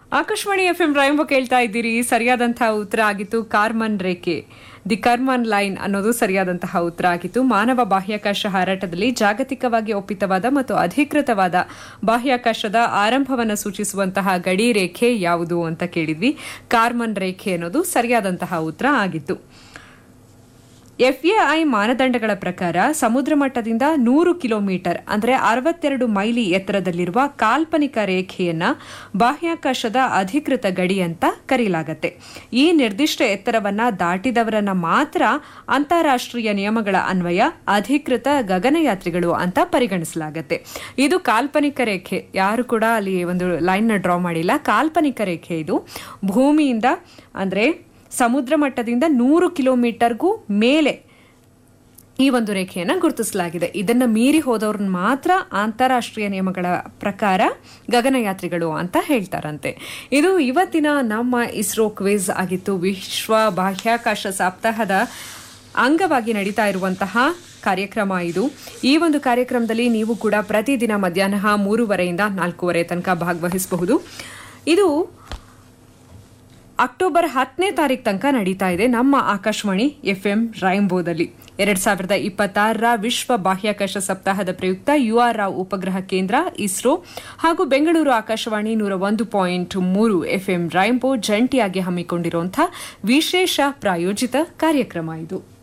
Akashvani F M ರಾಯಂಬ ಕೇಳ್ತಾ ಇದ್ದೀರಿ ಸರಿಯಾದಂತಹ ಉತ್ತರ ಆಗಿತ್ತು ಕಾರ್ಮನ್ ರೇಖೆ ದಿ ಕರ್ಮನ್ ಲೈನ್ ಅನ್ನೋದು ಸರಿಯಾದಂತಹ ಉತ್ತರ ಆಗಿತ್ತು ಮಾನವ ಬಾಹ್ಯಾಕಾಶ ಹಾರಾಟದಲ್ಲಿ ಜಾಗತಿಕವಾಗಿ ಒಪ್ಪಿತವಾದ ಮತ್ತು ಅಧಿಕೃತವಾದ ಬಾಹ್ಯಾಕಾಶದ ಆರಂಭವನ್ನು ಸೂಚಿಸುವಂತಹ ಗಡಿ ರೇಖೆ ಯಾವುದು ಅಂತ ಕೇಳಿದ್ವಿ ಕಾರ್ಮನ್ ರೇಖೆ ಅನ್ನೋದು ಸರಿಯಾದಂತಹ ಉತ್ತರ ಆಗಿತ್ತು ಎಫ್ಎಐ ಮಾನದಂಡಗಳ ಪ್ರಕಾರ ಸಮುದ್ರ ಮಟ್ಟದಿಂದ ನೂರು ಕಿಲೋಮೀಟರ್ ಅಂದರೆ ಅರವತ್ತೆರಡು ಮೈಲಿ ಎತ್ತರದಲ್ಲಿರುವ ಕಾಲ್ಪನಿಕ ರೇಖೆಯನ್ನ ಬಾಹ್ಯಾಕಾಶದ ಅಧಿಕೃತ ಗಡಿ ಅಂತ ಕರೆಯಲಾಗತ್ತೆ ಈ ನಿರ್ದಿಷ್ಟ ಎತ್ತರವನ್ನ ದಾಟಿದವರನ್ನ ಮಾತ್ರ ಅಂತಾರಾಷ್ಟ್ರೀಯ ನಿಯಮಗಳ ಅನ್ವಯ ಅಧಿಕೃತ ಗಗನಯಾತ್ರಿಗಳು ಅಂತ ಪರಿಗಣಿಸಲಾಗತ್ತೆ ಇದು ಕಾಲ್ಪನಿಕ ರೇಖೆ ಯಾರು ಕೂಡ ಅಲ್ಲಿ ಒಂದು ಲೈನ್ ಡ್ರಾ ಮಾಡಿಲ್ಲ ಕಾಲ್ಪನಿಕ ರೇಖೆ ಇದು ಭೂಮಿಯಿಂದ ಅಂದ್ರೆ ಸಮುದ್ರ ಮಟ್ಟದಿಂದ ನೂರು ಕಿಲೋಮೀಟರ್ಗೂ ಮೇಲೆ ಈ ಒಂದು ರೇಖೆಯನ್ನು ಗುರುತಿಸಲಾಗಿದೆ ಇದನ್ನ ಮೀರಿ ಹೋದವ್ರನ್ನ ಮಾತ್ರ ಅಂತಾರಾಷ್ಟ್ರೀಯ ನಿಯಮಗಳ ಪ್ರಕಾರ ಗಗನಯಾತ್ರಿಗಳು ಅಂತ ಹೇಳ್ತಾರಂತೆ ಇದು ಇವತ್ತಿನ ನಮ್ಮ ಇಸ್ರೋ ಕ್ವಿಜ್ ಆಗಿತ್ತು ವಿಶ್ವ ಬಾಹ್ಯಾಕಾಶ ಸಪ್ತಾಹದ ಅಂಗವಾಗಿ ನಡೀತಾ ಇರುವಂತಹ ಕಾರ್ಯಕ್ರಮ ಇದು ಈ ಒಂದು ಕಾರ್ಯಕ್ರಮದಲ್ಲಿ ನೀವು ಕೂಡ ಪ್ರತಿದಿನ ಮಧ್ಯಾಹ್ನ ಮೂರುವರೆಯಿಂದ ನಾಲ್ಕೂವರೆ ತನಕ ಭಾಗವಹಿಸಬಹುದು ಇದು ಅಕ್ಟೋಬರ್ ಹತ್ತನೇ ತಾರೀಕು ತನಕ ನಡೀತಾ ಇದೆ ನಮ್ಮ ಆಕಾಶವಾಣಿ ಎಫ್ ಎಂ ರೈಂಬೋದಲ್ಲಿ ಎರಡ್ ಸಾವಿರದ ಇಪ್ಪತ್ತಾರರ ವಿಶ್ವ ಬಾಹ್ಯಾಕಾಶ ಸಪ್ತಾಹದ ಪ್ರಯುಕ್ತ ಯುಆರ್ ರಾವ್ ಉಪಗ್ರಹ ಕೇಂದ್ರ ಇಸ್ರೋ ಹಾಗೂ ಬೆಂಗಳೂರು ಆಕಾಶವಾಣಿ ನೂರ ಒಂದು ಪಾಯಿಂಟ್ ಮೂರು ಎಫ್ಎಂ ರೈಂಬೋ ಜಂಟಿಯಾಗಿ ಹಮ್ಮಿಕೊಂಡಿರುವಂತಹ ವಿಶೇಷ ಪ್ರಾಯೋಜಿತ ಕಾರ್ಯಕ್ರಮ ಇದು